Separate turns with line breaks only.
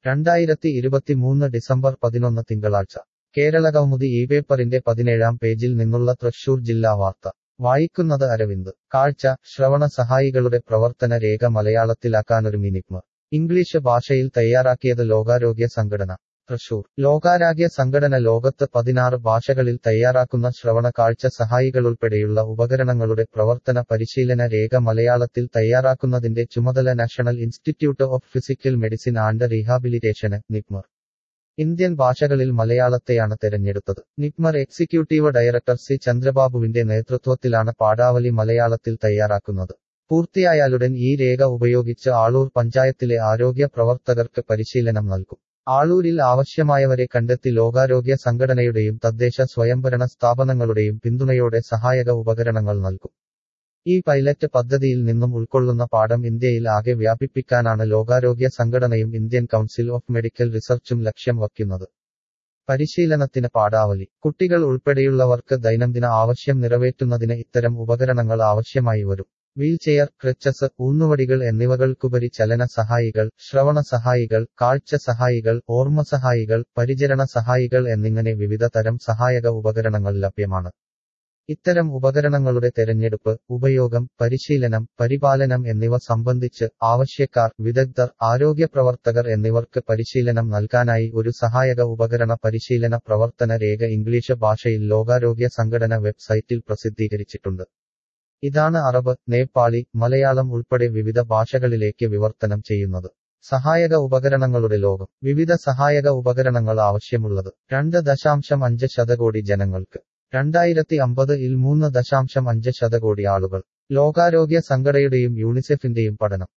രണ്ടായിരത്തി ഇരുപത്തിമൂന്ന് ഡിസംബർ പതിനൊന്ന് തിങ്കളാഴ്ച കേരളകൗമുദി ഈ പേപ്പറിന്റെ പതിനേഴാം പേജിൽ നിന്നുള്ള തൃശൂർ ജില്ലാ വാർത്ത വായിക്കുന്നത് അരവിന്ദ് കാഴ്ച ശ്രവണ സഹായികളുടെ പ്രവർത്തന രേഖ മലയാളത്തിലാക്കാനൊരു മിനിഗ്മ ഇംഗ്ലീഷ് ഭാഷയിൽ തയ്യാറാക്കിയത് ലോകാരോഗ്യ സംഘടന തൃശൂർ ലോകാരോഗ്യ സംഘടന ലോകത്ത് പതിനാറ് ഭാഷകളിൽ തയ്യാറാക്കുന്ന ശ്രവണ കാഴ്ച സഹായികളുൾപ്പെടെയുള്ള ഉപകരണങ്ങളുടെ പ്രവർത്തന പരിശീലന രേഖ മലയാളത്തിൽ തയ്യാറാക്കുന്നതിന്റെ ചുമതല National Institute of Physical Medicine and റീഹാബിലിറ്റേഷന് നിപ്മർ ഇന്ത്യൻ ഭാഷകളിൽ മലയാളത്തെയാണ് തെരഞ്ഞെടുത്തത് നിപ്മർ എക്സിക്യൂട്ടീവ് ഡയറക്ടർ സി ചന്ദ്രബാബുവിന്റെ നേതൃത്വത്തിലാണ് പാഠാവലി മലയാളത്തിൽ തയ്യാറാക്കുന്നത് പൂർത്തിയായാലുടൻ ഈ രേഖ ഉപയോഗിച്ച് ആളൂർ പഞ്ചായത്തിലെ ആരോഗ്യ പ്രവർത്തകർക്ക് പരിശീലനം നൽകും ആളൂരിൽ ആവശ്യമായവരെ കണ്ടെത്തി ലോകാരോഗ്യ സംഘടനയുടെയും തദ്ദേശ സ്വയംഭരണ സ്ഥാപനങ്ങളുടെയും പിന്തുണയോടെ സഹായക ഉപകരണങ്ങൾ നൽകും ഈ പൈലറ്റ് പദ്ധതിയിൽ നിന്നും ഉൾക്കൊള്ളുന്ന പാഠം ഇന്ത്യയിൽ ആകെ വ്യാപിപ്പിക്കാനാണ് ലോകാരോഗ്യ സംഘടനയും ഇന്ത്യൻ കൗൺസിൽ ഓഫ് മെഡിക്കൽ റിസർച്ചും ലക്ഷ്യം വയ്ക്കുന്നത് പരിശീലനത്തിന് പാഠാവലി കുട്ടികൾ ഉൾപ്പെടെയുള്ളവർക്ക് ദൈനംദിന ആവശ്യം നിറവേറ്റുന്നതിന് ഇത്തരം ഉപകരണങ്ങൾ ആവശ്യമായി വരും വീൽചെയർ ക്രച്ചസ് ഊന്നുവടികൾ എന്നിവകൾക്കുപരി ചലന സഹായികൾ ശ്രവണ സഹായികൾ കാഴ്ച സഹായികൾ ഓർമ്മ സഹായികൾ പരിചരണ സഹായികൾ എന്നിങ്ങനെ വിവിധ തരം സഹായക ഉപകരണങ്ങൾ ലഭ്യമാണ് ഇത്തരം ഉപകരണങ്ങളുടെ തെരഞ്ഞെടുപ്പ് ഉപയോഗം പരിശീലനം പരിപാലനം എന്നിവ സംബന്ധിച്ച് ആവശ്യക്കാർ വിദഗ്ധർ ആരോഗ്യ പ്രവർത്തകർ എന്നിവർക്ക് പരിശീലനം നൽകാനായി ഒരു സഹായക ഉപകരണ പരിശീലന പ്രവർത്തന രേഖ ഇംഗ്ലീഷ് ഭാഷയിൽ ലോകാരോഗ്യ സംഘടന വെബ്സൈറ്റിൽ പ്രസിദ്ധീകരിച്ചിട്ടുണ്ട് ഇതാണ് അറബ് നേപ്പാളി മലയാളം ഉൾപ്പെടെ വിവിധ ഭാഷകളിലേക്ക് വിവർത്തനം ചെയ്യുന്നത് സഹായക ഉപകരണങ്ങളുടെ ലോകം വിവിധ സഹായക ഉപകരണങ്ങൾ ആവശ്യമുള്ളത് രണ്ട് ദശാംശം അഞ്ച് ശതകോടി ജനങ്ങൾക്ക് രണ്ടായിരത്തി അമ്പത് ഇൽ മൂന്ന് ദശാംശം അഞ്ച് ശതകോടി ആളുകൾ ലോകാരോഗ്യ സംഘടനയുടെയും യൂണിസെഫിന്റെയും പഠനം